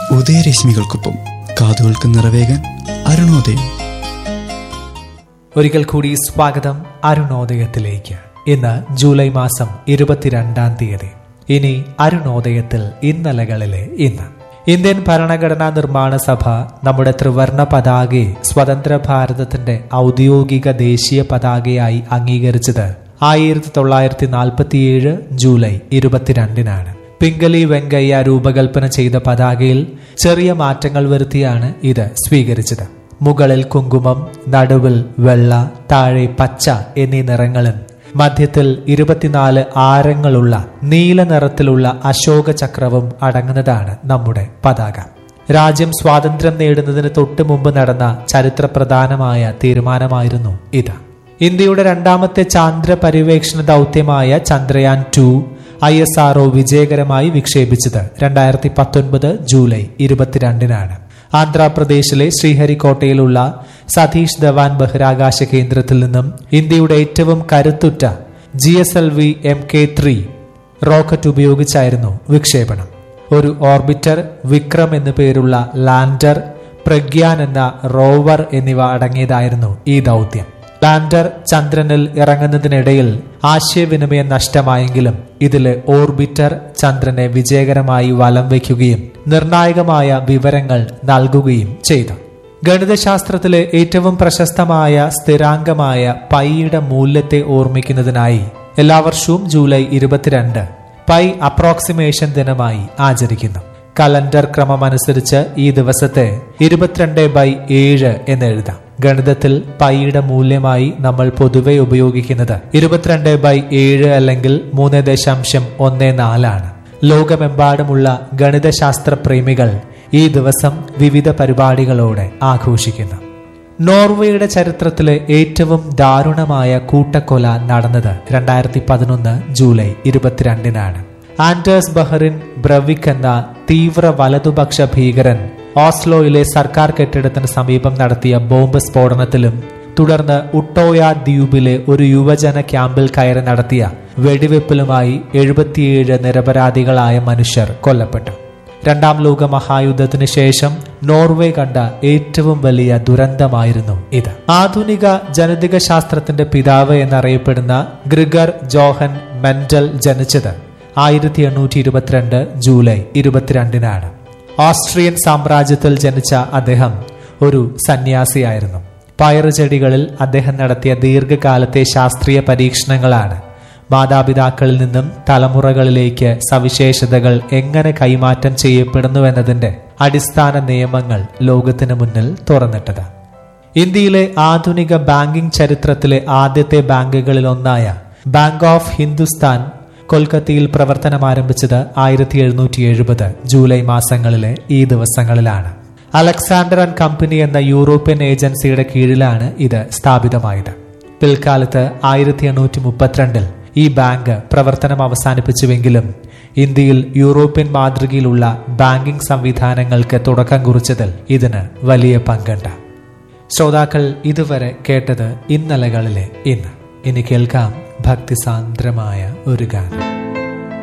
ഉദയരശ്മികൾക്കൊപ്പം കാതുകൾക്ക് നിറവേകാൻ അരുണോദയം ഒരിക്കൽ കൂടി സ്വാഗതം അരുണോദയത്തിലേക്ക് ഇന്ന് ജൂലൈ മാസം ഇരുപത്തിരണ്ടാം തീയതി ഇനി അരുണോദയത്തിൽ ഇന്നലകളിലെ ഇന്ന് ഇന്ത്യൻ ഭരണഘടനാ നിർമ്മാണ സഭ നമ്മുടെ ത്രിവർണ പതാകയെ സ്വതന്ത്ര ഭാരതത്തിന്റെ ഔദ്യോഗിക ദേശീയ പതാകയായി അംഗീകരിച്ചത് ആയിരത്തി തൊള്ളായിരത്തി നാൽപ്പത്തിയേഴ് ജൂലൈ ഇരുപത്തിരണ്ടിനാണ് പിംഗലി വെങ്കയ്യ രൂപകൽപ്പന ചെയ്ത പതാകയിൽ ചെറിയ മാറ്റങ്ങൾ വരുത്തിയാണ് ഇത് സ്വീകരിച്ചത് മുകളിൽ കുങ്കുമം നടുവിൽ വെള്ള താഴെ പച്ച എന്നീ നിറങ്ങളും മധ്യത്തിൽ ഇരുപത്തിനാല് ആരങ്ങളുള്ള നീല നിറത്തിലുള്ള അശോക ചക്രവും അടങ്ങുന്നതാണ് നമ്മുടെ പതാക രാജ്യം സ്വാതന്ത്ര്യം നേടുന്നതിന് തൊട്ടു മുമ്പ് നടന്ന ചരിത്രപ്രധാനമായ തീരുമാനമായിരുന്നു ഇത് ഇന്ത്യയുടെ രണ്ടാമത്തെ ചാന്ദ്ര പര്യവേക്ഷണ ദൗത്യമായ Chandrayaan two I S RO വിജയകരമായി വിക്ഷേപിച്ചത് രണ്ടായിരത്തി പത്തൊൻപത് ജൂലൈ ഇരുപത്തിരണ്ടിനാണ് ആന്ധ്രാപ്രദേശിലെ ശ്രീഹരിക്കോട്ടയിലുള്ള സതീഷ് ധവാൻ ബഹിരാകാശ കേന്ദ്രത്തിൽ നിന്നും ഇന്ത്യയുടെ ഏറ്റവും കരുത്തുറ്റ G S L V M K three rocket ഉപയോഗിച്ചായിരുന്നു വിക്ഷേപണം ഒരു ഓർബിറ്റർ വിക്രം എന്നു പേരുള്ള ലാൻഡർ പ്രഗ്യാൻ എന്ന റോവർ എന്നിവ അടങ്ങിയതായിരുന്നു ഈ ദൗത്യം ലാൻഡർ ചന്ദ്രനിൽ ഇറങ്ങുന്നതിനിടയിൽ ആശയവിനിമയം നഷ്ടമായെങ്കിലും ഇതിലെ ഓർബിറ്റർ ചന്ദ്രനെ വിജയകരമായി വലം വയ്ക്കുകയും നിർണായകമായ വിവരങ്ങൾ നൽകുകയും ചെയ്തു ഗണിതശാസ്ത്രത്തിലെ ഏറ്റവും പ്രശസ്തമായ സ്ഥിരാങ്കമായ പൈയുടെ മൂല്യത്തെ ഓർമ്മിക്കുന്നതിനായി എല്ലാ വർഷവും ജൂലൈ ഇരുപത്തിരണ്ട് പൈ അപ്രോക്സിമേഷൻ ദിനമായി ആചരിക്കുന്നു കലണ്ടർ ക്രമമനുസരിച്ച് ഈ ദിവസത്തെ ഇരുപത്തിരണ്ട് ബൈ ഏഴ് എന്ന് എഴുതാം ഗണിതത്തിൽ പൈയുടെ മൂല്യമായി നമ്മൾ പൊതുവെ ഉപയോഗിക്കുന്നത് ഇരുപത്തിരണ്ട് ബൈ ഏഴ് അല്ലെങ്കിൽ മൂന്ന് ദശാംശം ഒന്ന് നാലാണ് ലോകമെമ്പാടുമുള്ള ഗണിതശാസ്ത്ര പ്രേമികൾ ഈ ദിവസം വിവിധ പരിപാടികളോടെ ആഘോഷിക്കുന്നു നോർവേയുടെ ചരിത്രത്തിലെ ഏറ്റവും ദാരുണമായ കൂട്ടക്കൊല നടന്നത് രണ്ടായിരത്തി പതിനൊന്ന് ജൂലൈ ഇരുപത്തിരണ്ടിനാണ് ആൻഡേഴ്സ് ബഹറിൻ ബ്രവിക് എന്ന തീവ്ര വലതുപക്ഷ ഭീകരൻ ഓസ്ലോയിലെ സർക്കാർ കെട്ടിടത്തിന് സമീപം നടത്തിയ ബോംബ് സ്ഫോടനത്തിലും തുടർന്ന് ഉട്ടോയ ദ്വീപിലെ ഒരു യുവജന ക്യാമ്പിൽ കയറി നടത്തിയ വെടിവെപ്പിലുമായി എഴുപത്തിയേഴ് നിരപരാധികളായ മനുഷ്യർ കൊല്ലപ്പെട്ടു രണ്ടാം ലോക മഹായുദ്ധത്തിന് ശേഷം നോർവേ കണ്ട ഏറ്റവും വലിയ ദുരന്തമായിരുന്നു ഇത് ആധുനിക ജനതിക ശാസ്ത്രത്തിന്റെ പിതാവ് എന്നറിയപ്പെടുന്ന ഗ്രിഗർ ജോഹൻ മെന്റൽ ജനിച്ചത് ആയിരത്തി എണ്ണൂറ്റി ഇരുപത്തിരണ്ട് ജൂലൈ ഇരുപത്തിരണ്ടിനാണ് ഓസ്ട്രിയൻ സാമ്രാജ്യത്തിൽ ജനിച്ച അദ്ദേഹം ഒരു സന്യാസിയായിരുന്നു പയറുചെടികളിൽ അദ്ദേഹം നടത്തിയ ദീർഘകാലത്തെ ശാസ്ത്രീയ പരീക്ഷണങ്ങളാണ് മാതാപിതാക്കളിൽ നിന്നും തലമുറകളിലേക്ക് സവിശേഷതകൾ എങ്ങനെ കൈമാറ്റം ചെയ്യപ്പെടുന്നുവെന്നതിന്റെ അടിസ്ഥാന നിയമങ്ങൾ ലോകത്തിന് മുന്നിൽ തുറന്നിട്ടത് ഇന്ത്യയിലെ ആധുനിക ബാങ്കിംഗ് ചരിത്രത്തിലെ ആദ്യത്തെ ബാങ്കുകളിൽ ഒന്നായ ബാങ്ക് ഓഫ് ഹിന്ദുസ്ഥാൻ കൊൽക്കത്തയിൽ പ്രവർത്തനം ആരംഭിച്ചത് ആയിരത്തി എഴുന്നൂറ്റി എഴുപത് ജൂലൈ മാസങ്ങളിലെ ഈ ദിവസങ്ങളിലാണ് അലക്സാണ്ടർ ആൻഡ് കമ്പനി എന്ന യൂറോപ്യൻ ഏജൻസിയുടെ കീഴിലാണ് ഇത് സ്ഥാപിതമായത് പിൽക്കാലത്ത് ആയിരത്തി എണ്ണൂറ്റി മുപ്പത്തിരണ്ടിൽ ഈ ബാങ്ക് പ്രവർത്തനം അവസാനിപ്പിച്ചുവെങ്കിലും ഇന്ത്യയിൽ യൂറോപ്യൻ മാതൃകയിലുള്ള ബാങ്കിംഗ് സംവിധാനങ്ങൾക്ക് തുടക്കം കുറിച്ചതിൽ ഇതിന് വലിയ പങ്കുണ്ട് ശ്രോതാക്കൾ ഇതുവരെ കേട്ടത് ഇന്നലകളിലെ ഇന്ന് ഇനി കേൾക്കാം ഭക്തിസാന്ദ്രമായ ഒരു ഗാനം